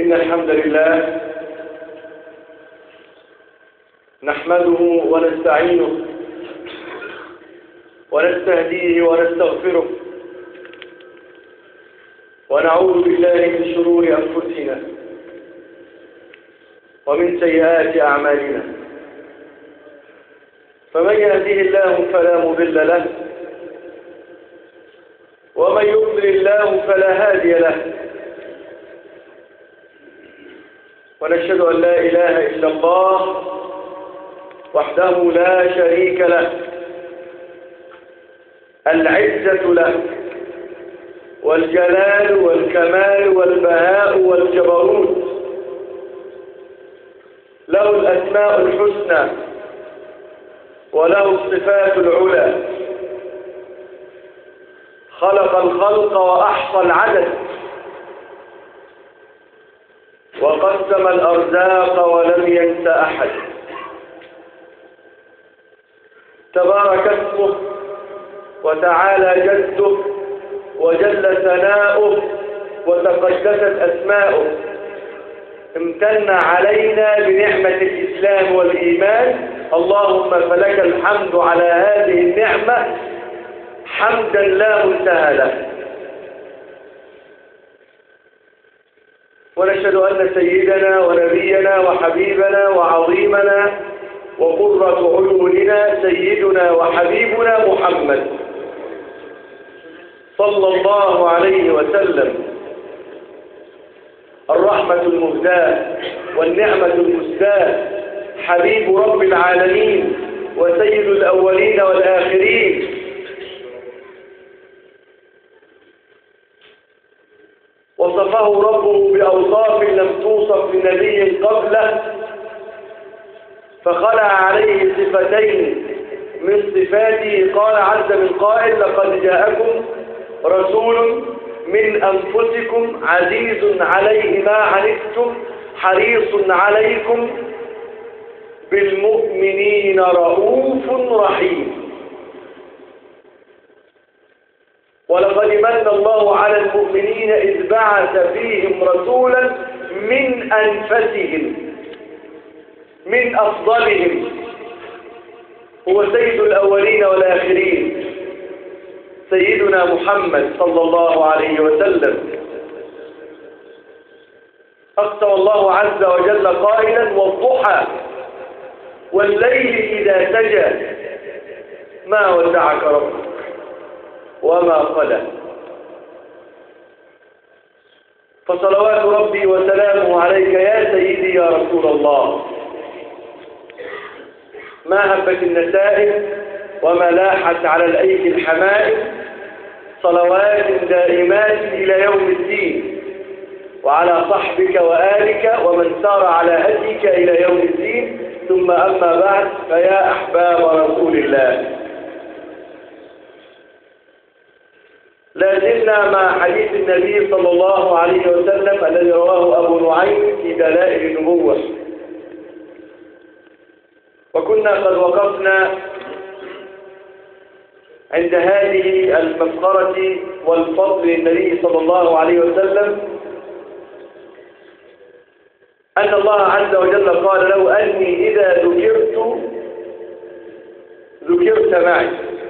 إن الحمد لله نحمده ونستعينه ونستهديه ونستغفره ونعوذ بالله من شرور أنفسنا ومن سيئات أعمالنا فمن يهديه الله فلا مضل له ومن يضلل الله فلا هادي له ونشهد أن لا إله إلا الله وحده لا شريك له العزة له والجلال والكمال والبهاء والجبروت له الأسماء الحسنى وله الصفات العلى خلق الخلق وأحصى العدد وقسم الأرزاق ولم ينس أحد تبارك اسمه وتعالى جده وجل ثناؤه وتقدست أسماؤه امتن علينا بنعمة الإسلام والإيمان اللهم فلك الحمد على هذه النعمة حمدا لا منتهى له ونشهد أن سيدنا ونبينا وحبيبنا وعظيمنا وقرة عيوننا سيدنا وحبيبنا محمد صلى الله عليه وسلم الرحمة المهداة والنعمة المسداة حبيب رب العالمين وسيد الأولين والآخرين وصفه ربه بأوصاف لم توصف لنبي قبله فخلع عليه صفتين من صفاته قال عز من قائل لقد جاءكم رسول من أنفسكم عزيز عليه ما عنتم حريص عليكم بالمؤمنين رؤوف رحيم ولقد من الله على المؤمنين إذ بعث فيهم رسولا من أنفسهم من أفضلهم هو سيد الأولين والآخرين سيدنا محمد صلى الله عليه وسلم أقسم الله عز وجل قائلا والضحى والليل إذا سجى ما ودعك ربك وما قلى فصلوات ربي وسلامه عليك يا سيدي يا رسول الله ما هبت النسائم وما لاحت على الأيدي الحمائم صلوات دائمات إلى يوم الدين وعلى صحبك وآلك ومن سار على هديك إلى يوم الدين ثم أما بعد فيا أحباب رسول الله لا زلنا مع حديث النبي صلى الله عليه وسلم الذي رواه أبو نعيم في دلائل النبوة وكنا قد وقفنا عند هذه المفخرة والفضل للنبي صلى الله عليه وسلم أن الله عز وجل قال له أني إذا ذكرت ذكرت معي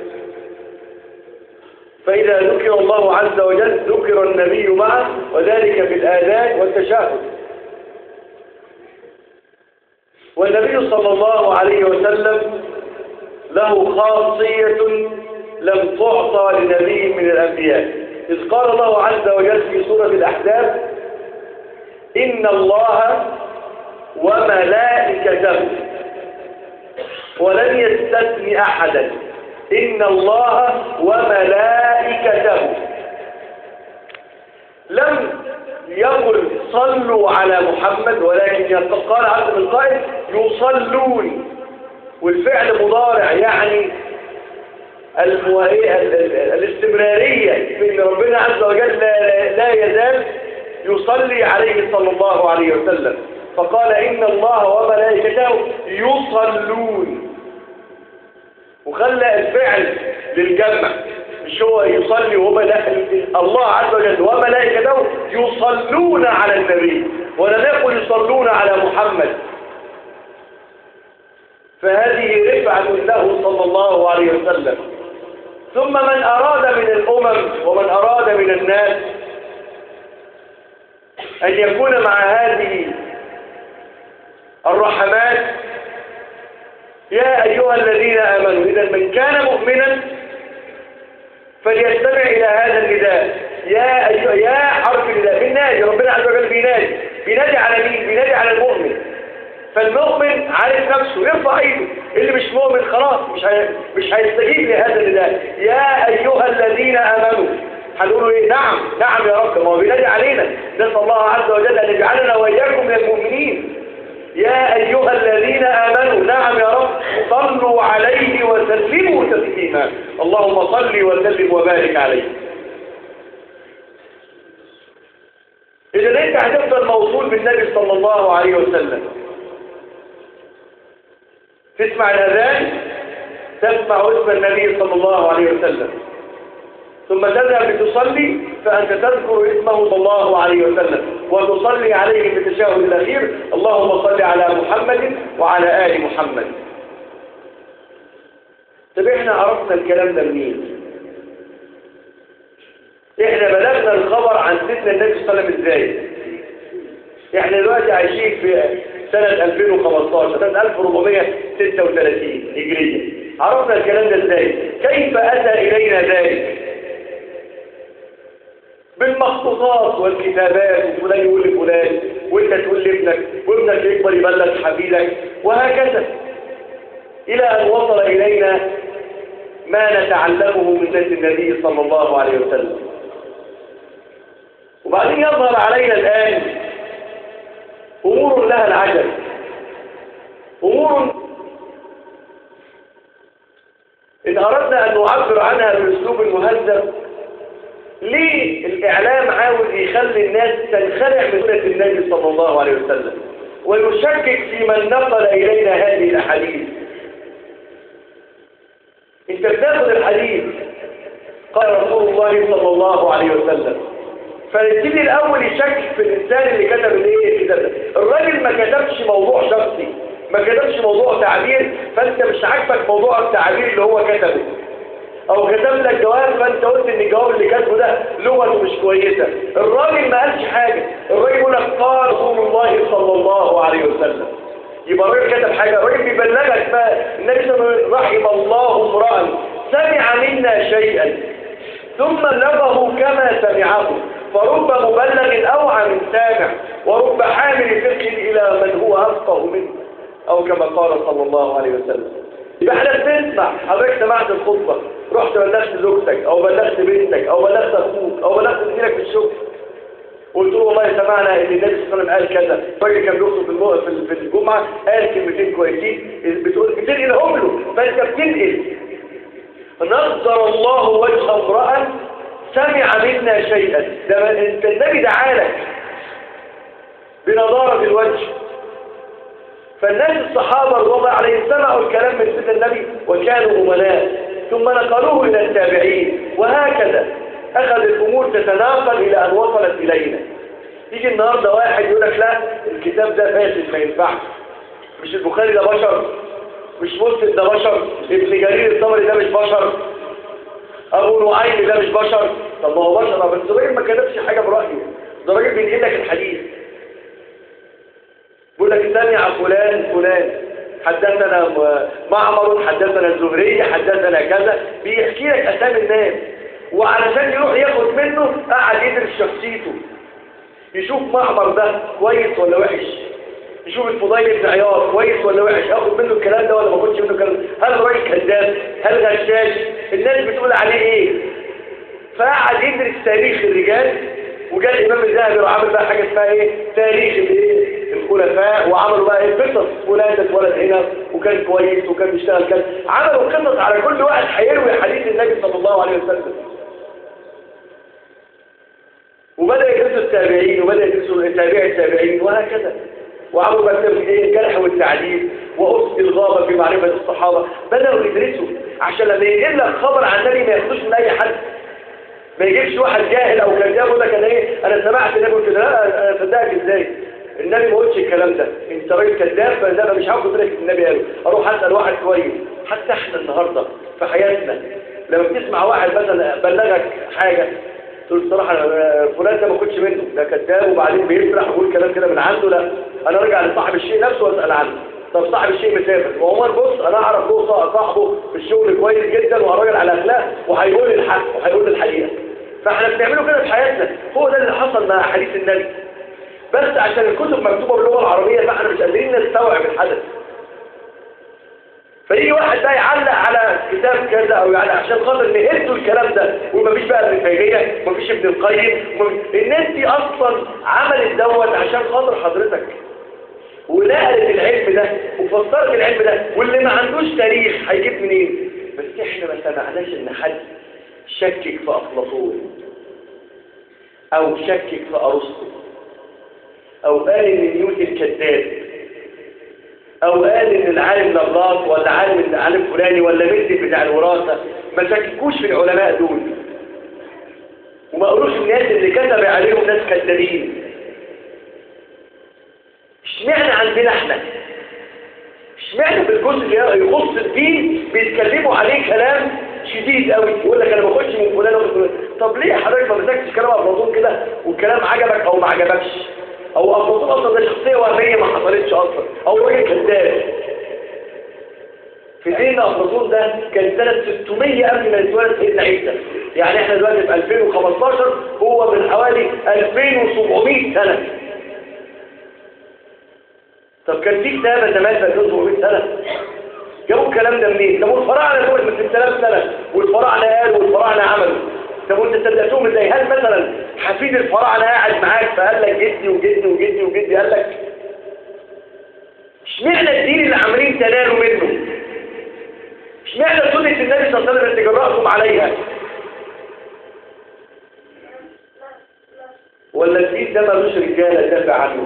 فإذا ذكر الله عز وجل ذكر النبي معه وذلك في الآذان والتشاهد والنبي صلى الله عليه وسلم له خاصية لم تعطى لنبي من الأنبياء إذ قال الله عز وجل في سورة الأحزاب إن الله وملائكته ولن يستثني أحدا إن الله وملائكته لم يقل صلوا على محمد ولكن قال عبد القائل يصلون والفعل مضارع يعني الاستمرارية في ان ربنا عز وجل لا يزال يصلي عليه صلى الله عليه وسلم فقال إن الله وملائكته يصلون وخلى الفعل للجمع مش هو يصلي وهو لا الله عز وجل وملائكته يصلون على النبي ولم يقل يصلون على محمد فهذه رفعة له صلى الله عليه وسلم ثم من أراد من الأمم ومن أراد من الناس أن يكون مع هذه الرحمات يا أيها الذين آمنوا إذا من كان مؤمنا فليستمع إلى هذا النداء يا أيها يا حرف النداء بالنادي ربنا عز وجل بينادي بينادي على مين بينادي على المؤمن فالمؤمن عارف نفسه يرفع ايده اللي مش مؤمن خلاص مش هي... مش هيستجيب لهذا النداء يا ايها الذين امنوا هنقولوا ايه نعم نعم يا رب ما هو بينادي علينا نسال الله عز وجل ان يجعلنا واياكم من المؤمنين يا ايها الذين امنوا نعم يا رب صلوا عليه وسلموا تسليما اللهم صل وسلم وبارك عليه اذا انت هتفضل موصول بالنبي صلى الله عليه وسلم تسمع الأذان تسمع اسم النبي صلى الله عليه وسلم ثم تذهب لتصلي فأنت تذكر اسمه صلى الله عليه وسلم وتصلي عليه بالتشهد الأخير اللهم صل على محمد وعلى آل محمد طب احنا عرفنا الكلام ده منين احنا بلغنا الخبر عن سيدنا النبي صلى الله عليه وسلم ازاي احنا دلوقتي عايشين في سنة 2015 سنة 1436 هجرية عرفنا الكلام ده ازاي كيف أتى إلينا ذلك بالمخطوطات والكتابات وفلان يقول لفلان وانت تقول لابنك وابنك يكبر يبلغ حبيبك وهكذا إلى أن وصل إلينا ما نتعلمه من سنة النبي صلى الله عليه وسلم وبعدين يظهر علينا الآن أمور لها العجب أمور إن أردنا أن نعبر عنها بأسلوب مهذب ليه الإعلام عاوز يخلي الناس تنخلع من سنة النبي صلى الله عليه وسلم ويشكك في من نقل إلينا هذه الأحاديث انت بتاخد الحديث قال رسول الله صلى الله عليه وسلم فيبتدي الاول يشكك في الانسان اللي كتب الايه الكتاب ده الراجل ما كتبش موضوع شخصي ما كتبش موضوع تعبير فانت مش عاجبك موضوع التعبير اللي هو كتبه او كتب لك جواب فانت قلت ان الجواب اللي كاتبه ده لغته مش كويسه الراجل ما قالش حاجه الراجل يقول لك قال رسول الله صلى الله عليه وسلم يبقى الراجل كتب حاجه الراجل بيبلغك بقى النبي صلى الله عليه وسلم رحم الله امرا سمع منا شيئا ثم بلغه كما سمعه فرب مبلغ أوعى من سامع ورب حامل فقه إلى من هو أفقه منه أو كما قال صلى الله عليه وسلم يبقى احنا بنسمع حضرتك سمعت الخطبة رحت بلغت زوجتك أو بلغت بنتك أو بلغت أخوك أو بلغت زميلك في الشغل قلت له والله سمعنا ان النبي صلى الله عليه وسلم قال كذا الراجل كان بيخطب في المو... في في الجمعه قال كلمتين كويسين بتقول بتنقلهم له فانت بتنقل نظر الله وجه امرأ سمع منا شيئا ده انت النبي دعالك بنضارة الوجه فالناس الصحابة رضي الله عليهم سمعوا الكلام من سيدنا النبي وكانوا أمناء ثم نقلوه إلى التابعين وهكذا أخذ الأمور تتناقل إلى أن وصلت إلينا يجي النهاردة واحد يقول لك لا الكتاب ده فاسد ما ينفعش مش البخاري ده بشر مش مسلم ده بشر ابن جرير الطبري ده مش بشر ابو نعيم ده مش بشر طب ما هو بشر بس الراجل ما كتبش حاجه برايه ده راجل بينقل لك الحديث بيقول لك سمع فلان فلان حدثنا معمر حدثنا الزهري حدثنا كذا بيحكي لك اسامي الناس وعلشان يروح ياخد منه قعد يدرس شخصيته يشوف معمر ده كويس ولا وحش يشوف الفضيل بن عياض كويس ولا وحش اخد منه الكلام ده ولا ما اخدش منه الكلام هل راجل كذاب هل غشاش الناس بتقول عليه ايه فقعد يدرس تاريخ الرجال وجاء الامام الذهبي وعمل بقى حاجه اسمها ايه تاريخ الايه الخلفاء وعملوا بقى ايه قصص فلان ده اتولد هنا وكان كويس وكان بيشتغل كذا عملوا قصص على كل واحد هيروي حديث النبي صلى الله عليه وسلم وبدأ يدرسوا التابعين وبدأ يدرسوا تابع التابعين وهكذا وعملوا بقى ايه الجرح والتعديل وأسس الغابة في معرفة الصحابة بدأوا يدرسوا عشان لما يجيب لك خبر عن النبي ما ياخدوش من أي حد ما يجيبش واحد جاهل أو كذاب يقول لك أنا إيه أنا سمعت النبي قلت لا أنا صدقك إزاي النبي ما قلتش الكلام ده انت راجل كذاب فده انا مش عارف قلت لك النبي قاله اروح اسال واحد كويس حتى احنا النهارده في حياتنا لما بتسمع واحد مثلا بلغك حاجه تقول الصراحه أنا- فلان ده ما كنتش منه ده كذاب وبعدين بيسرح ويقول كلام كده من عنده لا انا ارجع لصاحب الشيء نفسه واسال عنه طب صاحب الشيء مسافر وعمر بص انا اعرف هو صا- صاحبه في الشغل كويس جدا وراجل على اخلاق وهيقول لي الحق وهيقول لي الحقيقه فاحنا بنعمله كده في حياتنا هو ده اللي حصل مع حديث النبي بس عشان الكتب مكتوبه باللغه العربيه فاحنا مش قادرين نستوعب الحدث فيجي واحد بقى يعلق على كتاب كذا او يعني عشان خاطر نهدوا الكلام ده ومفيش بقى ابن تيميه ومفيش ابن القيم ومفيش- الناس دي اصلا عملت دوت عشان خاطر حضرتك ونقلت العلم ده وفسرت العلم ده واللي ما عندوش تاريخ هيجيب منين بس احنا ما سمعناش ان حد شكك في افلاطون او شكك في ارسطو او قال ان نيوتن كذاب او قال ان العالم لغلاط ولا عالم العالم فلاني ولا مدي بتاع الوراثه ما شككوش في العلماء دول وما قالوش الناس اللي كتب عليهم ناس كذابين اشمعنى عندنا احنا اشمعنى في الجزء اللي يخص الدين بيتكلموا عليه كلام شديد قوي يقول لك انا ما باخدش من فلان ومن فلان طب ليه حضرتك ما مسكتش كلام افلاطون كده والكلام عجبك او ما عجبكش او افلاطون اصلا ده شخصيه وهميه ما حصلتش اصلا او راجل كذاب في دين افلاطون ده كان سنه 600 قبل ما يتولد سيدنا عيسى يعني احنا دلوقتي في 2015 هو من حوالي 2700 سنه طب كان في كتاب انت مات 2700 سنه جابوا الكلام ده منين؟ طب والفراعنه دول من 6000 سنه والفراعنه قالوا والفراعنه عملوا طب وانت صدقتهم ازاي؟ هل مثلا حفيد الفراعنه قاعد معاك فقال لك جدي وجدي وجدي وجدي قال لك اشمعنى الدين اللي عاملين تنالوا منه؟ اشمعنى سنه النبي صلى الله عليه وسلم اللي جرأتم عليها؟ ولا الدين ده ملوش رجاله دافع عنه؟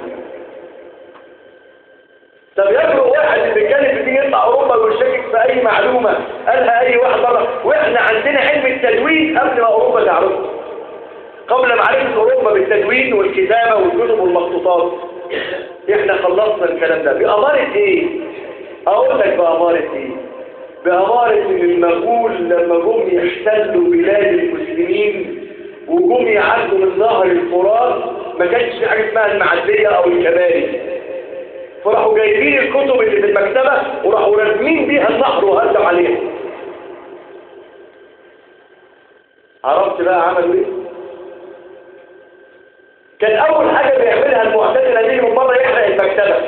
طب يجرؤ واحد اللي بيتكلم في الدين يطلع اوروبا ويشكك في اي معلومه قالها اي واحد بره واحنا عندنا علم التدوين قبل ما اوروبا تعرفه قبل معرفه اوروبا بالتدوين والكتابه والكتب والمخطوطات احنا خلصنا الكلام ده بأمارة ايه اقول لك بأمارة ايه بأمارة ان المغول لما جم يحتلوا بلاد المسلمين وجم يعدوا من نهر الفرات ما كانش في حاجه اسمها المعديه او الكباري فراحوا جايبين الكتب اللي في المكتبة وراحوا راسمين بيها النهر وهدوا عليها عرفت بقى عملوا ايه كان اول حاجة بيعملها المعتزلة دي من بره يحرق المكتبة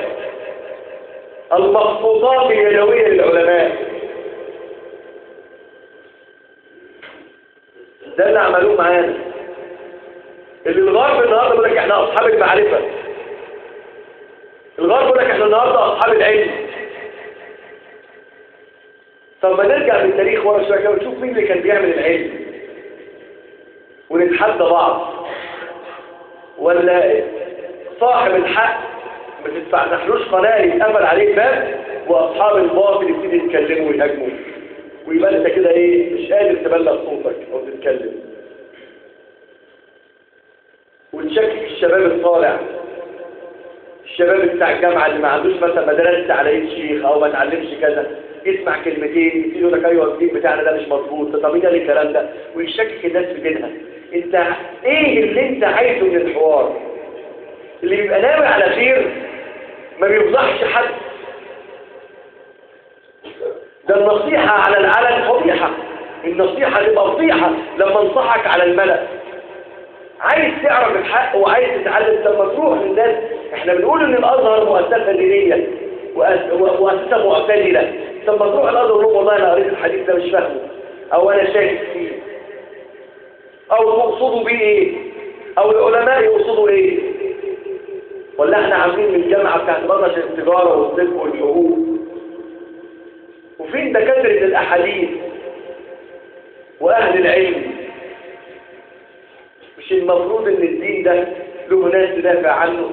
المخطوطات اليدوية للعلماء ده اللي عملوه معانا اللي الغرب النهارده بيقول لك احنا اصحاب المعرفه الغرب يقول لك احنا النهارده اصحاب العلم طب ما نرجع بالتاريخ ورا شويه كده ونشوف مين اللي كان بيعمل العلم ونتحدى بعض ولا صاحب الحق ما تدفعناحلوش قناه يتقفل عليه باب واصحاب الباطل يبتدي يتكلموا ويهاجموا ويبقى انت كده ايه مش قادر تبلغ صوتك او تتكلم وتشكك الشباب الطالع الشباب بتاع الجامعة اللي ما عندوش مثلا مدرسة على ايد شيخ او ما اتعلمش كذا يسمع كلمتين يبتدي يقول لك ايوه الدين بتاعنا ده مش مظبوط طب ايه ده الكلام ده ويشكك الناس في دينها انت ايه اللي انت عايزه من الحوار اللي بيبقى ناوي على خير ما بيفضحش حد ده النصيحة على العلن فضيحة النصيحة تبقى فضيحة لما انصحك على الملأ عايز تعرف الحق وعايز تتعلم لما تروح للناس احنا بنقول ان الازهر مؤسسه دينيه وأس- ومؤسسه معتدله لما تروح الازهر تقول والله انا قريت الحديث ده مش فاهمه او انا شاكك فيه او تقصدوا بيه ايه او العلماء يقصدوا ايه ولا احنا عاملين من الجامعه بتاعت مدرسه التجاره والطب والحقوق وفين دكاتره الاحاديث واهل العلم مش المفروض ان الدين ده له ناس تدافع عنه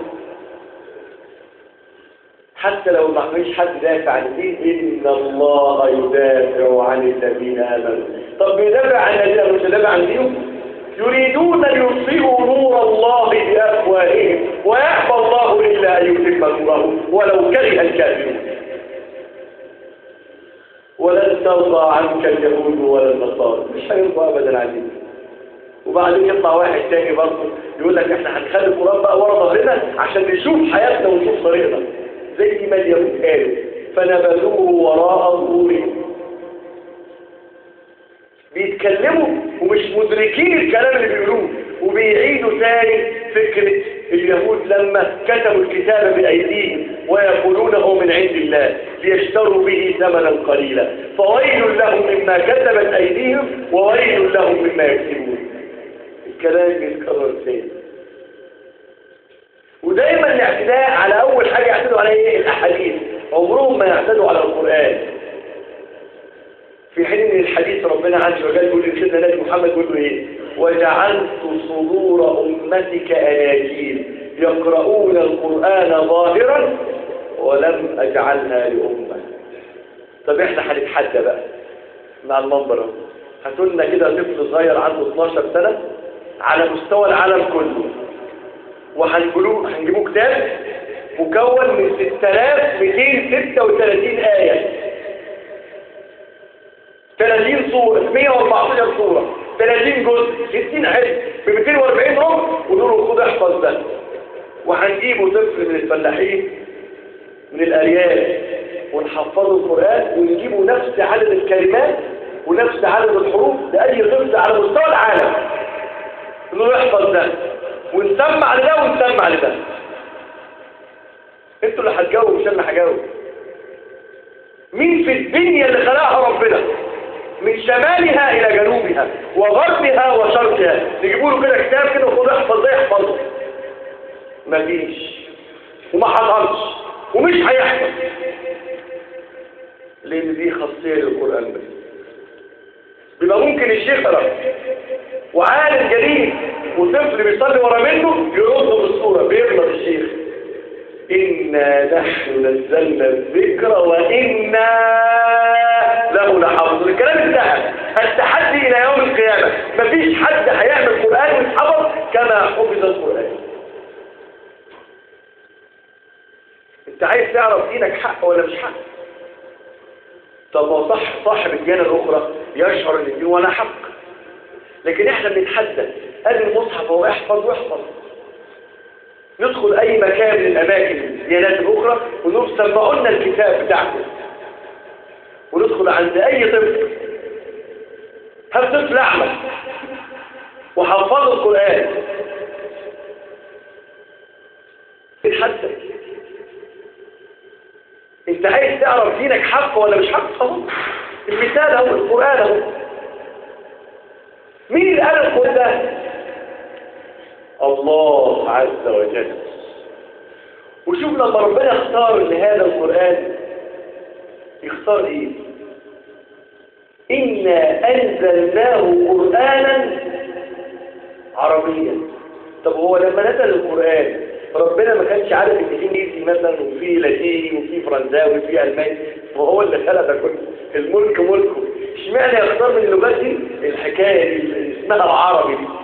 حتى لو ما فيش حد دافع عن الدين ان الله يدافع عن الذين امنوا طب بيدافع عن الذين امنوا مش يدافع عن دينهم يريدون يريدون ليطفئوا نور الله بأفواههم ويأبى الله إلا أن يتم نوره ولو كره الكافرون ولن ترضى عنك اليهود ولا النصارى مش هيرضى أبدا عنك وبعدين يطلع واحد تاني برضه يقول لك احنا هنخلي القرآن بقى ورا ظهرنا عشان نشوف حياتنا ونشوف طريقنا زي ما اليهود قالوا فنبذوه وراء ظهورهم بيتكلموا ومش مدركين الكلام اللي بيقولوه وبيعيدوا تاني فكرة اليهود لما كتبوا الكتاب بأيديهم ويقولون هو من عند الله ليشتروا به ثمنا قليلا فويل لهم مما كتبت أيديهم وويل لهم مما يكسبون الكلام بيتكرر تاني ودايما الاعتداء على أول حاجة يعتدوا عليها ايه الأحاديث عمرهم ما يعتدوا على القرآن في حين ان الحديث ربنا عز وجل يقول لسيدنا نبي محمد يقول له ايه وجعلت صدور امتك اناجيل يقرؤون القران ظاهرا ولم اجعلها لامه طب احنا هنتحدى بقى مع المنبر اهو هاتوا لنا كده طفل صغير عنده 12 سنه على مستوى العالم كله وهنجيبوه هنجيبوه كتاب مكون من 6236 ايه 30 صورة 114 صورة 30 جزء 60 حزب ب 240 ربع ودول خد احفظ ده وهنجيبه طفل من الفلاحين من الارياف ونحفظه القرآن ونجيبه نفس عدد الكلمات ونفس عدد الحروف لأي طفل على مستوى العالم نقول احفظ ده ونسمع لده ونسمع لده انتوا اللي هتجاوبوا مش انا هجاوب مين في الدنيا اللي خلقها ربنا من شمالها إلى جنوبها وغربها وشرقها نجيبوا له كده كتاب كده وخد احفظ ده يحفظه مفيش وما حصلش ومش هيحصل لأن دي خاصية للقرآن بس بيبقى ممكن الشيخ يقرا وعالم جليل وطفل بيصلي ورا منه يرد بالصورة بيغلط الشيخ إنا نحن نزلنا الذكر وإنا له لحافظ الكلام انتهى التحدي إلى يوم القيامة مفيش حد هيعمل قرآن ويتحفظ كما حفظ القرآن انت عايز تعرف دينك حق ولا مش حق طب ما صح صاحب الديانة الأخرى يشعر ان الدين ولا حق لكن احنا بنتحدى ادي المصحف هو احفظ واحفظ ندخل اي مكان من الاماكن الديانات الاخرى ونقول سمعوا لنا الكتاب بتاعكم وندخل عند اي طفل هل طفل احمد وحفظوا القران اتحدى انت عايز تعرف دينك حق ولا مش حق اهو المثال اهو القران اهو مين اللي قال القران ده الله عز وجل وشوف لما ربنا اختار لهذا القرآن يختار ايه إنا أنزلناه قرآنا عربيا طب هو لما نزل القرآن ربنا ما كانش عارف ان في انجليزي مثلا وفي لاتيني وفي فرنساوي وفي الماني وهو اللي خلق ده كله الملك ملكه اشمعنى يختار من اللغات دي الحكايه اللي اسمها العربي دي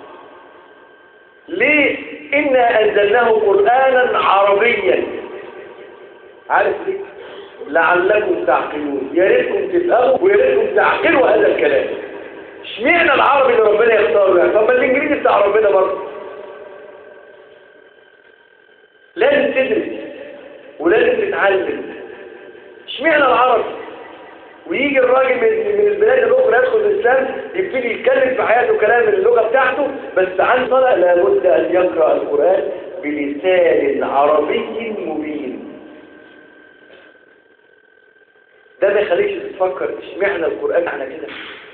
ليه إنا أنزلناه قرآنا عربيا عارف ليه لعلكم تعقلون يا ريتكم تفهموا ويا ريتكم تعقلوا هذا الكلام اشمعنى العربي اللي ربنا يختاره يعني طب ما الانجليزي بتاع ربنا برضه لازم تدرس ولازم تتعلم اشمعنى العربي ويجي الراجل من من البلاد الاخرى يدخل الاسلام يبتدي يتكلم في حياته كلام من اللغه بتاعته بس عن طلع لابد ان يقرا القران بلسان عربي مبين ده ما يخليكش تفكر اشمعنى القران معنى كده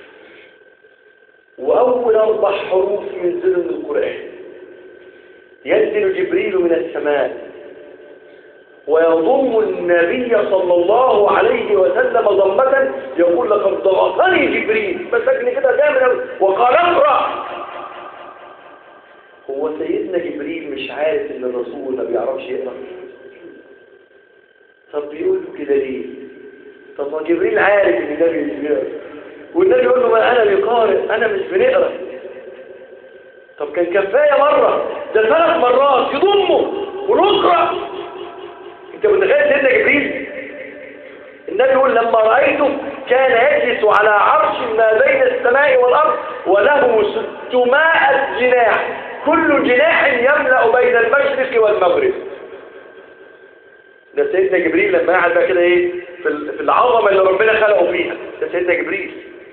واول اربع حروف ينزلوا من القران ينزل جبريل من السماء ويضم النبي صلى الله عليه وسلم ضمة يقول لقد ضغطني جبريل مسكني كده جامد وقال اقرأ هو سيدنا جبريل مش عارف ان الرسول ما بيعرفش يقرأ طب بيقول له كده ليه طب ما جبريل عارف ان النبي مش بيقرأ والنبي يقول له ما انا بقارئ انا مش بنقرأ طب كان كفاية مرة ده ثلاث مرات يضمه ونقرأ انت متخيل سيدنا جبريل النبي يقول لما رأيته كان يجلس على عرش ما بين السماء والأرض وله ستمائة جناح كل جناح يملأ بين المشرق والمغرب ده سيدنا جبريل لما قعد بقى كده ايه في العظمه اللي ربنا خلقه فيها ده سيدنا جبريل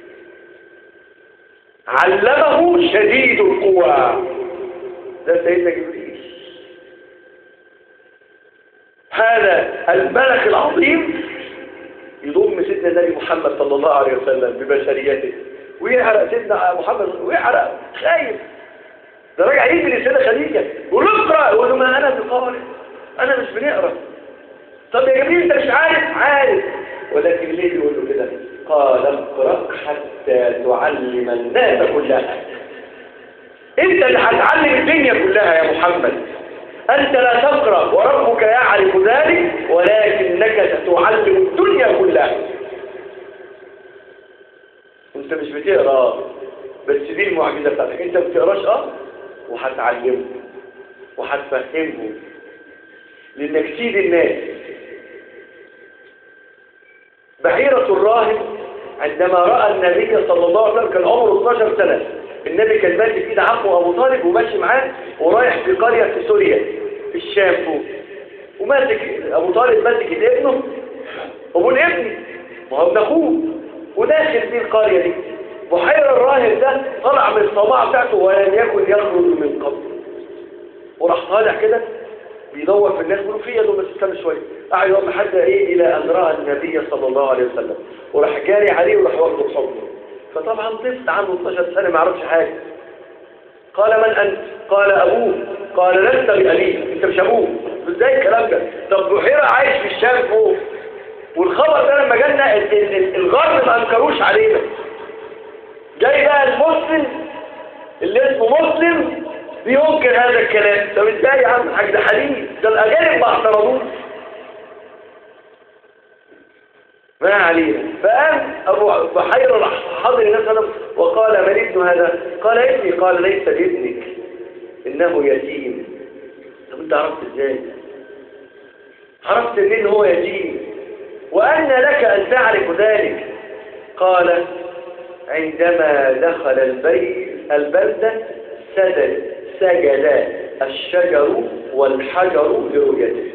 علمه شديد القوى ده سيدنا جبريل هذا الملك العظيم يضم سيدنا النبي محمد صلى الله عليه وسلم ببشريته ويحرق سيدنا محمد ويحرق خايف ده راجع يجري سيدنا خديجه يقول له اقرا يقول له ما انا بقارئ انا مش بنقرا طب يا جميل انت مش عارف عارف ولكن ليه بيقول له كده قال اقرا حتى تعلم الناس كلها انت اللي هتعلم الدنيا كلها يا محمد انت لا تقرا وربك يعرف ذلك ولكنك ستعلم الدنيا كلها انت مش بتقرا بس دي المعجزه بتاعتك انت ما بتقراش اه وهتعلمه وهتفهمه لانك تفيد الناس بحيرة الراهب عندما رأى النبي صلى الله عليه وسلم كان عمره 12 سنة النبي كان ماشي في ايد عمه أبو طالب وماشي معاه ورايح في قرية في سوريا في الشام فوق وماسك أبو طالب ماسك ابنه أبو الابن ما هو ابن أخوه وداخل في القرية دي بحيرة الراهب ده طلع من الصماعة بتاعته ولم يكن يخرج من قبل وراح طالع كده بيدور في الناس بيقولوا في يده بس استنى شويه قعد يوم لحد ايه الى ان راى النبي صلى الله عليه وسلم وراح جاري عليه وراح واخده بحضنه فطبعا طفل عنده 12 سنه ما يعرفش حاجه قال من انت قال ابوه قال لست بأبيه انت مش ابوه ازاي الكلام ده طب بحيره عايش في الشام فوق والخبر ده لما جالنا الغرب ما انكروش علينا جاي بقى المسلم اللي اسمه مسلم بينكر هذا الكلام طب ازاي يا عم حاج ده حليم ده الاجانب ما اعترضوش ما علينا فقام ابو بحيره راح حاضر الناس وقال من ابن هذا قال ابني قال ليس بابنك انه يتيم طب انت عرفت ازاي عرفت منين هو يتيم وان لك ان تعرف ذلك قال عندما دخل البيت البلده سدد سجد الشجر والحجر لرؤيته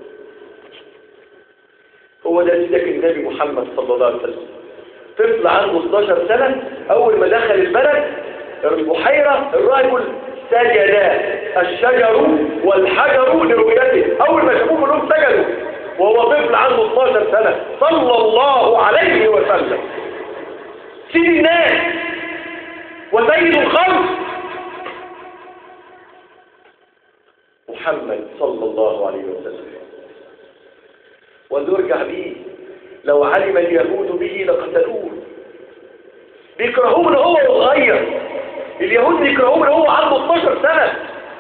هو ده سيدك النبي محمد صلى الله عليه وسلم طفل عنده 11 سنة أول ما دخل البلد البحيرة الراجل سجد الشجر والحجر لرؤيته أول ما شافوه كلهم سجدوا وهو طفل عنده 12 سنة صلى الله عليه وسلم سيد الناس وسيد الخلق محمد صلى الله عليه وسلم ونرجع به لو علم اليهود به لقتلوه بيكرهوه من هو صغير اليهود بيكرهوه من هو عنده 12 سنة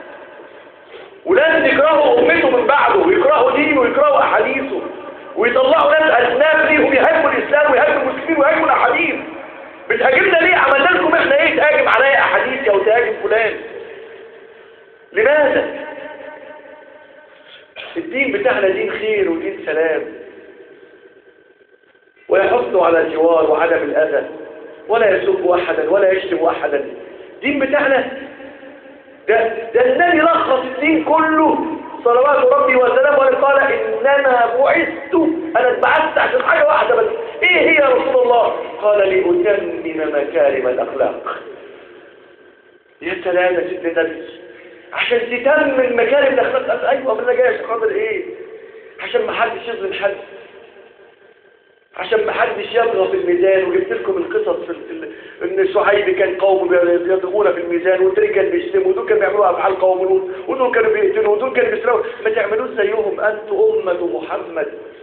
ولازم يكرهوا أمته من بعده ويكرهوا دينه ويكرهوا أحاديثه ويطلعوا ناس أسناف ليهم يهاجموا الإسلام ويهاجموا المسلمين ويهاجموا الأحاديث بتهاجمنا ليه عملنا لكم احنا ايه تهاجم عليا أحاديثي أو تهاجم فلان لماذا الدين بتاعنا دين خير ودين سلام ويحث على الجوار وعدم الأذى ولا يسب أحدا ولا يشتم أحدا الدين بتاعنا ده, ده النبي لخص الدين كله صلوات ربي وسلامه قال إنما بعثت أنا اتبعثت عشان حاجة واحدة بس إيه هي يا رسول الله قال لأتمم مكارم الأخلاق يا سلام يا سيدنا النبي عشان تتمم مكارم الاخلاق ايوه ما انا جاي عشان خاطر ايه عشان ما حدش يظلم حد عشان ما حدش يطغى في الميزان وجبت لكم القصص في ال... ان شعيب كان قوم بيطغون في الميزان ودول كانوا بيشتموا ودول كانوا بيعملوا افعال قوم لوط ودول كانوا بيقتلوا ودول كانوا بيسرقوا ما تعملوش زيهم انتوا امه محمد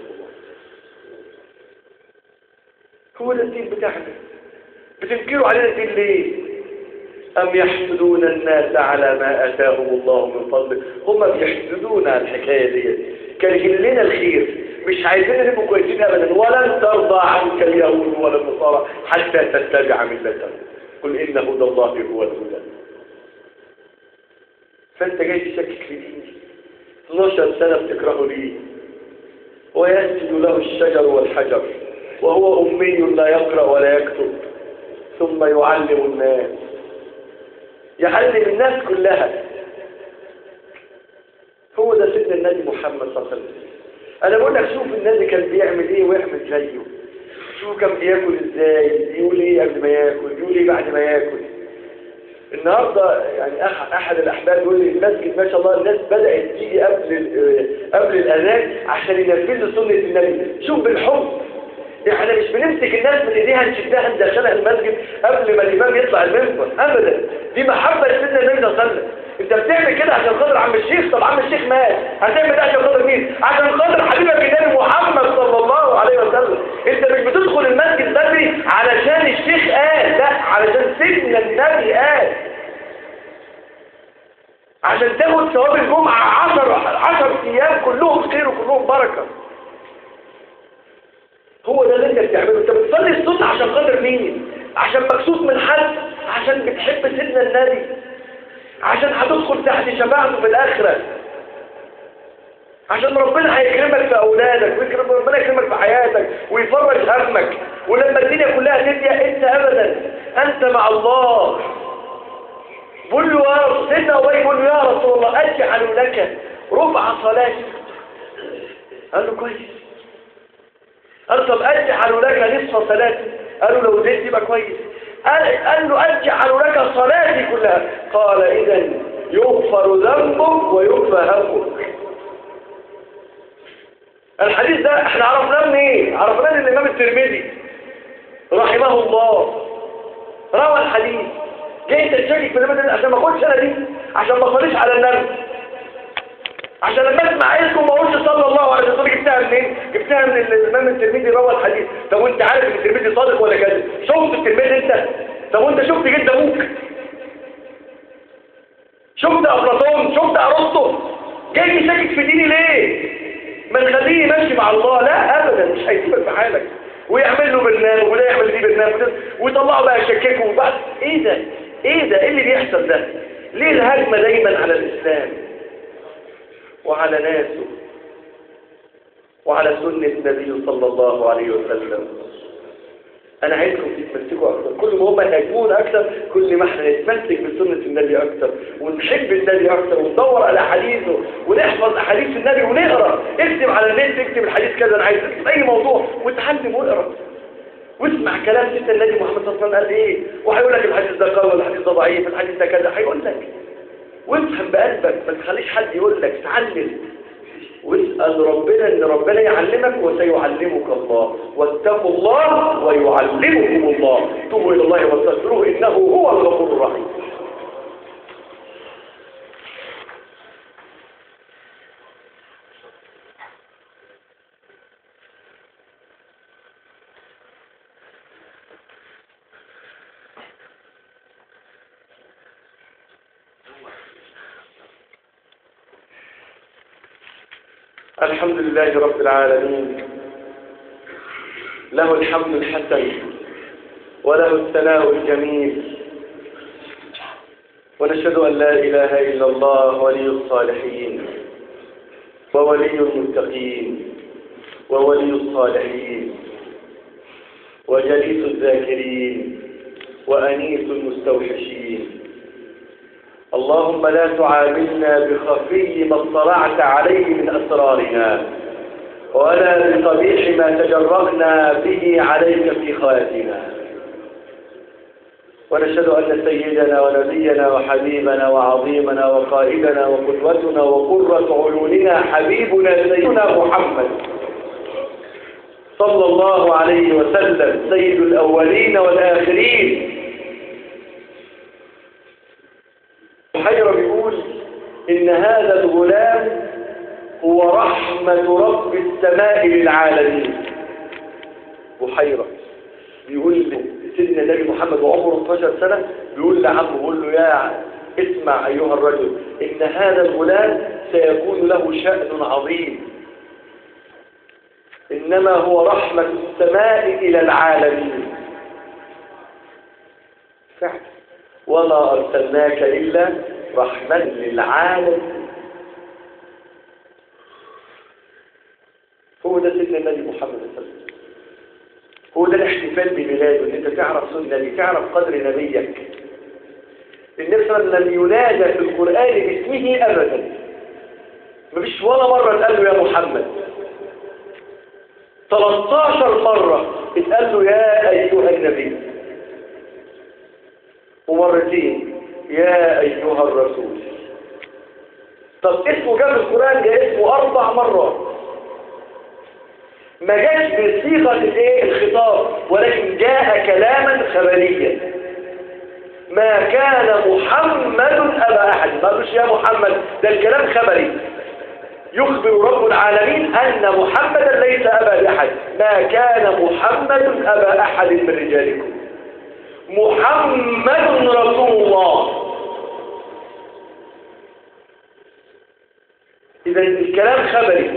هو ده الدين بتاعنا بتنكروا علينا الدين ليه أم يحسدون الناس على ما أتاهم الله من فضله هم بيحسدون على الحكاية دي كارهين لنا الخير مش عايزين نبقوا كويسين أبدا ولن ترضى عنك اليهود ولا النصارى حتى تتبع ملتهم قل إن هدى الله هو الهدى فانت جاي تشكك في ديني 12 سنة بتكرهه ليه ويسجد له الشجر والحجر وهو أمي لا يقرأ ولا يكتب ثم يعلم الناس يعلم الناس كلها هو ده سيدنا النبي محمد صلى الله عليه وسلم انا بقول لك شوف النبي كان بيعمل ايه ويعمل زيه شوف كان بياكل ازاي يقول ايه قبل ما ياكل يقول ايه بعد ما ياكل النهارده يعني أح- احد الاحباب يقول لي المسجد ما شاء الله الناس بدات تيجي قبل ال- قبل الاذان عشان ينفذوا سنه النبي شوف بالحب احنا مش بنمسك الناس من ايديها نشدها ندخلها المسجد قبل ما الامام يطلع المنبر ابدا دي محبه لسيدنا النبي صلى الله عليه وسلم انت بتعمل كده عشان خاطر عم الشيخ طب عم الشيخ مات هتعمل ده عشان خاطر مين عشان خاطر حبيبك النبي محمد صلى الله عليه وسلم انت مش بتدخل المسجد بدري علشان الشيخ قال لا علشان سيدنا النبي قال عشان تاخد ثواب الجمعة عشر عشر ايام كلهم خير وكلهم بركة هو ده اللي انت بتعمله انت بتصلي السنة عشان خاطر مين عشان مكسوس من حد عشان بتحب سيدنا النبي عشان هتدخل تحت شفاعته في الآخرة عشان ربنا هيكرمك في أولادك ويكرم ربنا يكرمك في حياتك ويفرج همك ولما الدنيا كلها تضيق انت أبدا أنت مع الله قل له يا رب سيدنا أبي يقول له يا رسول الله أجعل لك ربع صلاتي قال له كويس قال طب أجعل لك نصف صلاتي قالوا لو زدت يبقى كويس قال, قال له أجعل لك صلاتي كلها قال إذا يغفر ذنبك ويغفر همك الحديث ده احنا عرفناه من ايه عرفناه من الامام الترمذي رحمه الله روى الحديث جاي انت تشكك في الامام عشان ما اقولش انا دي عشان ما اصليش على النبي عشان لما اسمع اسمه ما اقولش صلى الله عليه وسلم جبتها منين جبتها من الامام الترمذي روى الحديث طب وانت عارف ان الترمذي صادق ولا كاذب شفت الترمذي انت طب وانت شفت جد ابوك شفت افلاطون شفت ارسطو جاي تشكك في ديني ليه ما نخليه ماشي مع الله لا ابدا مش هيسيبك في حالك ويعمل له برنامج وده يعمل ليه برنامج ويطلعوا بقى يشككوا وبعد ايه ده ايه ده ايه اللي بيحصل ده ليه الهجمه دايما على الاسلام وعلى ناسه وعلى سنة النبي صلى الله عليه وسلم أنا عايزكم تتمسكوا أكثر كل ما هم يهاجمون أكثر كل ما احنا نتمسك بسنة النبي أكثر ونحب النبي أكثر وندور على أحاديثه ونحفظ أحاديث النبي ونقرأ اكتب على النت اكتب الحديث كذا أنا عايز اكتب أي موضوع وتعلم واقرأ واسمع كلام سيدنا النبي محمد صلى الله عليه وسلم قال إيه وهيقول لك الحديث ده قال ولا الحديث ده ضعيف الحديث ده كذا هيقول لك وافهم بقلبك ما تخليش حد يقول لك تعلم واسأل ربنا ان ربنا يعلمك وسيعلمك الله واتقوا الله ويعلمكم الله توبوا الى الله واستغفروه انه هو الغفور الرحيم الحمد لله رب العالمين له الحمد الحسن وله الثناء الجميل ونشهد أن لا إله إلا الله ولي الصالحين وولي المتقين وولي الصالحين وجليس الذاكرين وأنيس المستوحشين اللهم لا تعاملنا بخفي ما اطلعت عليه من أسرارنا ولا بقبيح ما تجرأنا به عليك في خاتنا ونشهد أن سيدنا ونبينا وحبيبنا وعظيمنا وقائدنا وقدوتنا وقرة عيوننا حبيبنا سيدنا محمد صلى الله عليه وسلم سيد الأولين والآخرين حيرة بيقول إن هذا الغلام هو رحمة رب السماء للعالمين بحيرة بيقول سيدنا النبي محمد وعمره 12 سنة بيقول لعمه بيقول له يا اسمع أيها الرجل إن هذا الغلام سيكون له شأن عظيم إنما هو رحمة السماء إلى العالمين فعلا وما أرسلناك إلا رحمة للعالم هو ده سيدنا النبي محمد صلى الله عليه وسلم هو ده الاحتفال بميلاده ان انت تعرف سنة النبي تعرف قدر نبيك النبي صلى الله عليه وسلم ينادى في القرآن باسمه أبدا مفيش ولا مرة اتقال له يا محمد 13 مرة اتقال له يا أيها النبي ومرتين يا أيها الرسول طب اسمه جاب القرآن جاء اسمه أربع مرات ما جاش بصيغة الايه الخطاب ولكن جاء كلاما خبريا ما كان محمد أبا أحد ما قالوش يا محمد ده الكلام خبري يخبر رب العالمين أن محمدا ليس أبا لأحد ما كان محمد أبا أحد من رجالكم محمد رسول الله إذا الكلام خبري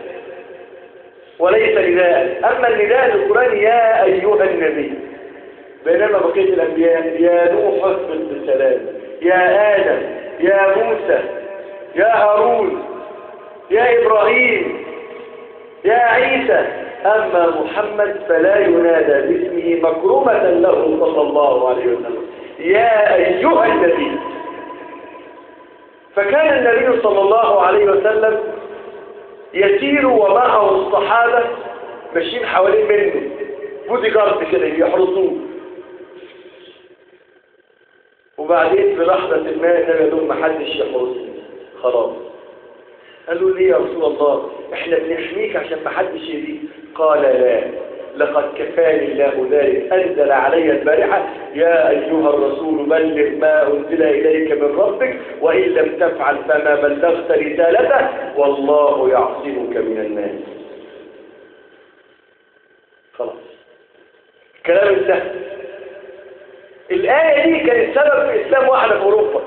وليس نداء أما النداء للقرآن يا أيها النبي بينما بقية الأنبياء يا نوح اصبر بالسلام يا آدم يا موسى يا هارون يا إبراهيم يا عيسى أما محمد فلا ينادى باسمه مكرمة له صلى الله عليه وسلم يا أيها النبي فكان النبي صلى الله عليه وسلم يسير ومعه الصحابة ماشيين حوالين منه بودي جارد كده يحرسوه وبعدين في لحظة ما النبي يقول ما حدش يحرسني خلاص قالوا ليه يا رسول الله احنا بنحميك عشان ما حدش يديك قال لا لقد كفاني الله ذلك أنزل علي البارحة يا أيها الرسول بلغ ما أنزل إليك من ربك وإن لم تفعل فما بلغت رسالته والله يعصمك من الناس خلاص كلام انتهى الآية دي كانت سبب في إسلام واحدة في أوروبا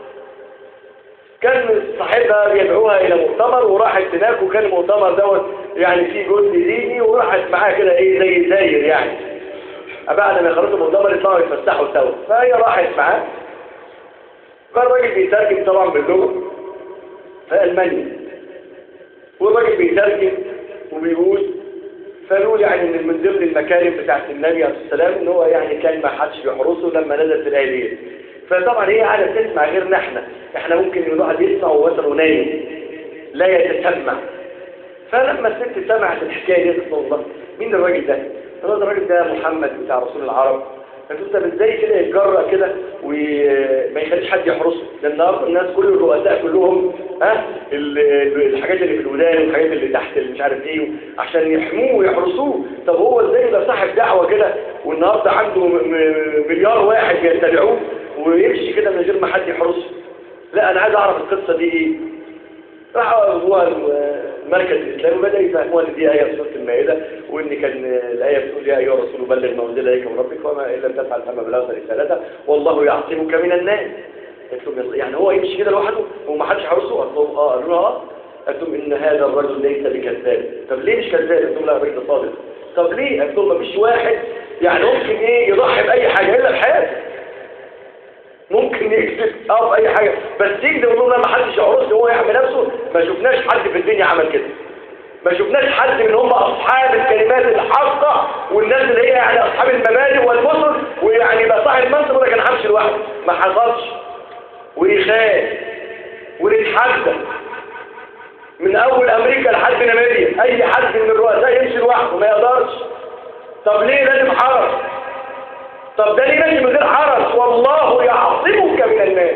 كان صاحبها بيدعوها إلى مؤتمر وراحت هناك وكان المؤتمر دوت يعني فيه جزء ديني وراحت معاه كده إيه زي زاير يعني بعد ما يخلصوا المؤتمر يطلعوا يتفسحوا سوا فهي راحت معاه فالراجل بيترجم طبعا باللغة في ألمانيا والراجل بيترجم وبيقول فقالوا يعني ان من ضمن المكارم بتاعت النبي عليه السلام ان هو يعني كان ما حدش بيحرسه لما نزلت الايه دي فطبعا هي قاعده تسمع غيرنا احنا احنا ممكن الواحد يسمع وهو مثلا نايم لا يتسمع فلما الست سمعت الحكايه دي قالت الله مين الراجل ده؟ قالت الراجل ده محمد بتاع رسول العرب فانت ازاي كده يتجرأ كده وما يخليش حد يحرسه ده النهارده الناس كل الرؤساء كلهم ها الحاجات اللي في الودان والحاجات اللي تحت اللي مش عارف ايه عشان يحموه ويحرسوه طب هو ازاي يبقى صاحب دعوه كده والنهارده عنده مليار واحد بيتبعوه ويمشي كده من غير ما حد يحرسه لا انا عايز اعرف القصه دي ايه راح هو المركز الإسلامي بدأ يفهموا ان دي آية في سورة المائدة وإن كان الآية بتقول يا أيها الرسول بلغ ما أنزل إليك من ربك وما إن لم تفعل فما بلغت رسالته والله يعصمك من الناس قلت لهم يعني هو يمشي كده لوحده وما حدش حرسه قلت لهم اه قالوا اه قلت لهم إن هذا الرجل ليس بكذاب طب ليه مش كذاب؟ قلت لهم لا الراجل صادق طب ليه؟ قلت لهم مفيش واحد يعني ممكن إيه يضحي بأي حاجة إلا بحياته ممكن يكذب اه في اي حاجة بس يكذب ويقول ما حدش يعرس هو يعمل نفسه ما شفناش حد في الدنيا عمل كده ما شفناش حد من هم اصحاب الكلمات الحقة والناس اللي هي يعني اصحاب المبادئ والبصر ويعني بقى صاحب المنصب ده كان همشي لوحده ما حصلش ويخاف ونتحدى من اول امريكا لحد ناميبيا اي حد من الرؤساء يمشي لوحده ما يقدرش طب ليه لازم حرس طب ده ليه ماشي من غير حرس والله يعصمك من الناس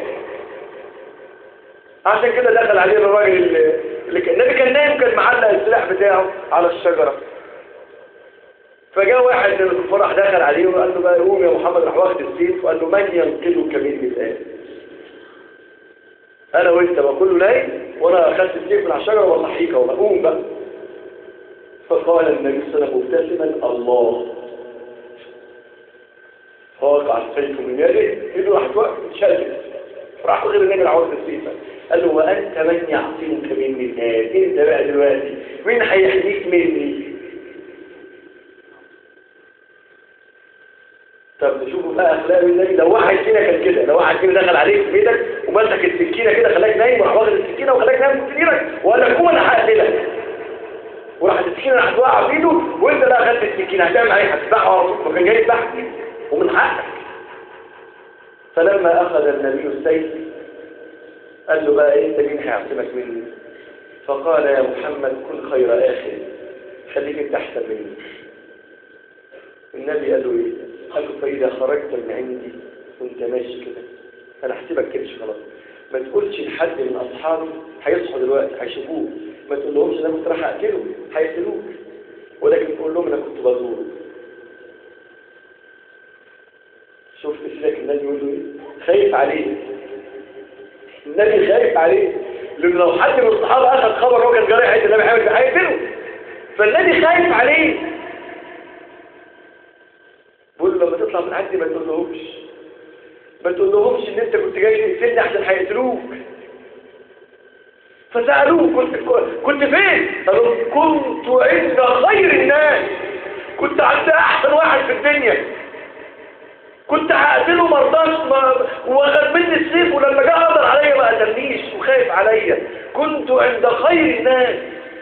عشان كده دخل عليه الراجل اللي كان النبي كان نايم كان معلق السلاح بتاعه على الشجرة فجاء واحد من الفرح دخل عليه وقال له بقى قوم يا محمد راح واخد السيف وقال له من ينقذك من الآن انا وانت بقى كله نايم وانا اخدت السيف من على الشجرة واصحيك اهو قوم بقى فقال النبي صلى الله عليه وسلم مبتسما الله فوقع السيف من يده ايده راح توقف شلت راح غير النبي العوض السيف قال له وانت من يعصمك مني الان انت بقى دلوقتي مين هيحميك مني طب نشوفوا بقى اخلاق النبي لو واحد فينا كان كده لو واحد فينا دخل عليك في بيتك ومسك السكينه كده خلاك نايم وراح واخد السكينه وخلاك نايم في سريرك وقال لك قوم انا هقتلك وراحت السكينه راحت واقعه في ايده وانت بقى خدت السكينه هتعمل عليه هتذبحه على طول ما كان جاي يذبحك ومن حقك فلما اخذ النبي السيف قال له بقى انت مين هيعصمك مني فقال يا محمد كن خير اخر خليك انت احسن مني النبي قال له ايه قال له فاذا خرجت من عندي وانت ماشي كده انا احسبك كده خلاص ما تقولش لحد من اصحابي هيصحوا دلوقتي هيشوفوك ما تقول لهمش انا كنت رايح اقتله هيقتلوك ولكن تقول لهم انا كنت بزوره شوف سيدك النبي يقول له ايه خايف عليه النبي خايف عليه لان لو حد من الصحابه اخذ خبر هو كان جاري حته النبي حاول هيقتله فالنبي خايف عليه بقول له لما تطلع من عندي ما تقولهمش ما تقولهمش ان انت كنت جاي تقتلني عشان هيقتلوك فسألوه كنت كنت فين؟ قالوا كنت عند خير الناس كنت عند احسن واحد في الدنيا كنت هقتله مرضاش ما واخد مني السيف ولما جه قدر عليا ما قتلنيش وخايف عليا كنت عند خير الناس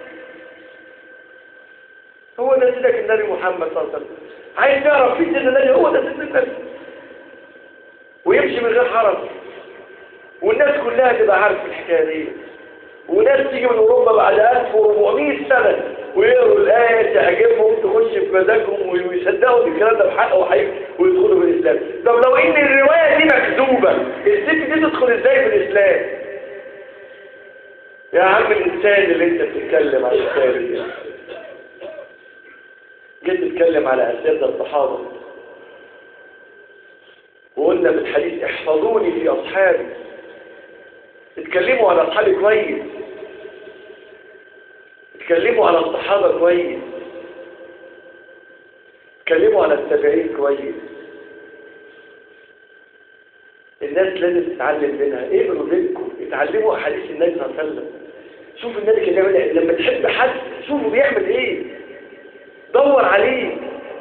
هو ده سيدك النبي محمد صلى الله عليه وسلم عايز تعرف في سيدنا النبي هو ده سيدنا النبي ويمشي من غير حرج والناس كلها تبقى عارفه الحكايه دي وناس تيجي من اوروبا بعد 1400 سنه ويقروا الايه تعجبهم تخش في مزاجهم ويصدقوا الكلام ده بحق وحقيقي ويدخلوا في الاسلام طب لو ان الروايه دي مكذوبه الست دي تدخل ازاي في الاسلام يا عم الانسان اللي انت بتتكلم عن التاريخ جيت تتكلم على اسياد الصحابه وقلنا في الحديث احفظوني في اصحابي اتكلموا على اصحابي كويس اتكلموا على الصحابة كويس اتكلموا على التابعين كويس الناس لازم تتعلم منها ايه من بينكم اتعلموا احاديث النبي صلى الله عليه وسلم شوف النبي كان بيعمل ايه لما تحب حد شوفه بيعمل ايه دور عليه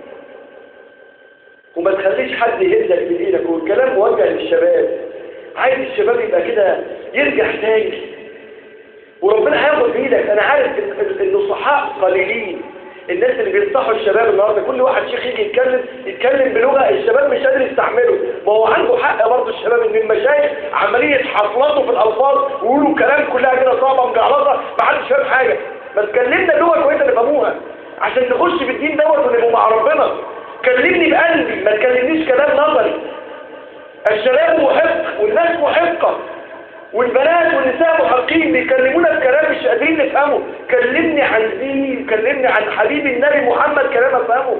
وما تخليش حد يهزك من ايدك والكلام موجه للشباب عايز الشباب يبقى كده يرجع تاني وربنا هياخد بايدك انا عارف ان الصحاء قليلين الناس اللي بينصحوا الشباب النهارده كل واحد شيخ يجي يتكلم يتكلم بلغه الشباب مش قادر يستحمله ما هو عنده حق برضه الشباب ان المشايخ عمالين يتحفلطوا في الالفاظ ويقولوا كلام كلها كده صعبه مجعلصه ما حدش فاهم حاجه ما تكلمنا لغه كويسه نفهموها عشان نخش في الدين دوت ونبقوا مع ربنا كلمني بقلبي ما تكلمنيش كلام نظري الشباب محق والناس محقة والبنات والنساء محقين بيكلمونا بكلام مش قادرين نفهمه كلمني عن ديني كلمني عن حبيب النبي محمد كلام افهمه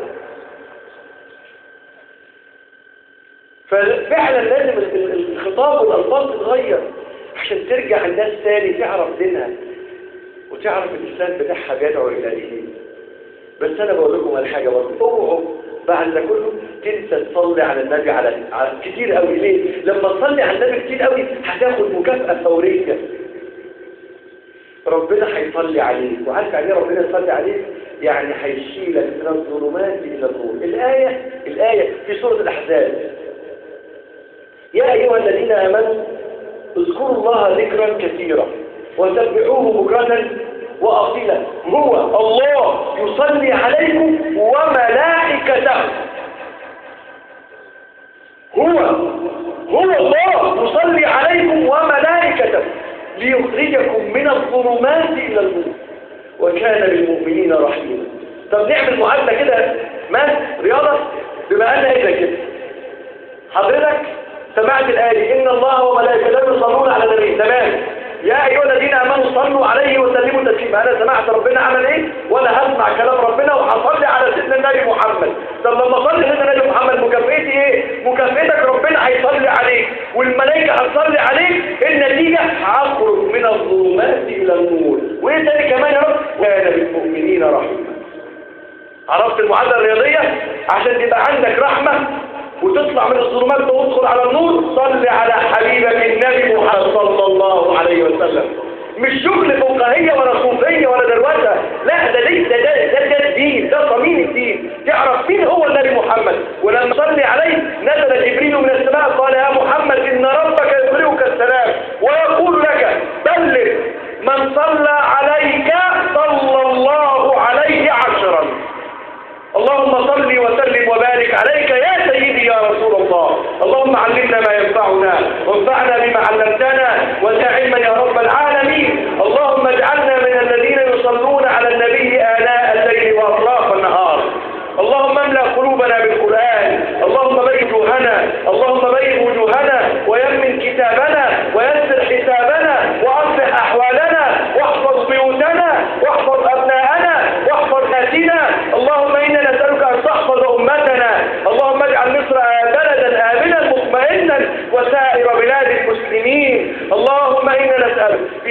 ففعلا لازم الخطاب والالفاظ تتغير عشان ترجع الناس تاني تعرف دينها وتعرف الاسلام بتاعها بيدعو الى ايه بس انا بقول لكم على حاجه برضه اوعوا بعد ده كله تنسى تصلي على النبي على, على كتير قوي ليه لما تصلي على النبي كتير قوي هتاخد مكافأة فورية ربنا هيصلي عليك وعارف يعني ربنا يصلي عليك يعني هيشيلك من الظلمات الى النور الآية الآية في سورة الأحزاب يا أيها الذين آمنوا اذكروا الله ذكرا كثيرا وسبحوه بكرة وأصيلا هو الله يصلي عليكم وملائكته هو هو الله يصلي عليكم وملائكته ليخرجكم من الظلمات إلى النور وكان بالمؤمنين رحيما طب نعمل معادلة كده ماس رياضة بما أن إذا كده حضرتك سمعت الآية إن الله وملائكته يصلون على النبي تمام يا أيها الذين آمنوا صلوا عليه وسلموا تسليما أنا سمعت ربنا عمل إيه وأنا هسمع كلام ربنا وهصلي على سيدنا النبي محمد طب لما أصلي سيدنا النبي محمد مكافئتي إيه مكافئتك ربنا هيصلي عليك والملائكة هتصلي عليك النتيجة هخرج من الظلمات إلى النور وإيه تاني كمان يا رب كان بالمؤمنين رحيما عرفت المعادلة الرياضية عشان تبقى عندك رحمة وتطلع من الظلمات وتدخل على النور صل على حبيبك النبي محمد صلى الله عليه وسلم مش شغل فقهية ولا صوفية ولا دروسة لا ده ليه ده ده ده, ده الدين ده صميم الدين تعرف مين هو النبي محمد ولما صلي عليه نزل جبريل من السماء قال يا محمد إن ربك يقرئك السلام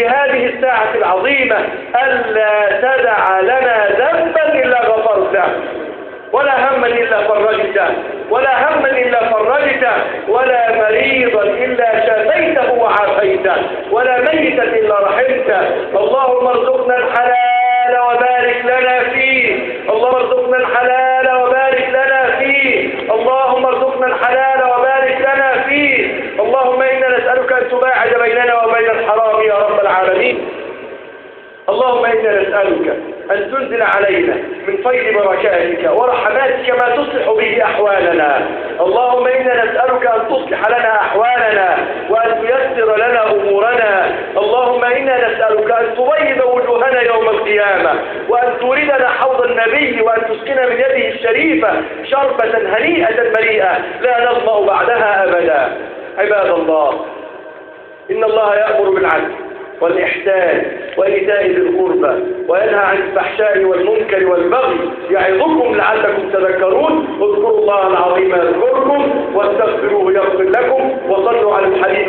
في هذه الساعة العظيمة ألا تدع لنا ذنبا إلا غفرته ولا هما إلا فرجته ولا هما إلا فرجته ولا مريضا إلا شفيته وعافيته ولا ميتا إلا رحمته اللهم ارزقنا الحلال وبارك لنا فيه اللهم ارزقنا الحلال وبارك لنا فيه اللهم ارزقنا الحلال وبارك لنا فيه اللهم إنا نسألك أن تباعد بيننا وبين الحرام يا رب العالمين اللهم إنا نسألك أن تنزل علينا من فيض بركاتك ورحماتك ما تصلح به أحوالنا اللهم إنا نسألك أن تصلح لنا أحوالنا وأن تيسر لنا أمورنا اللهم إنا نسألك أن تبيض وجوهنا يوم القيامة وأن توردنا حوض النبي وأن تسقنا من يده الشريفة شربة هنيئة مريئة لا نظمأ بعدها أبدا عباد الله إن الله يأمر بالعدل والإحسان وإيتاء ذي القربى وينهى عن الفحشاء والمنكر والبغي يعظكم لعلكم تذكرون اذكروا الله العظيم يذكركم واستغفروه يغفر لكم وصلوا على الحديث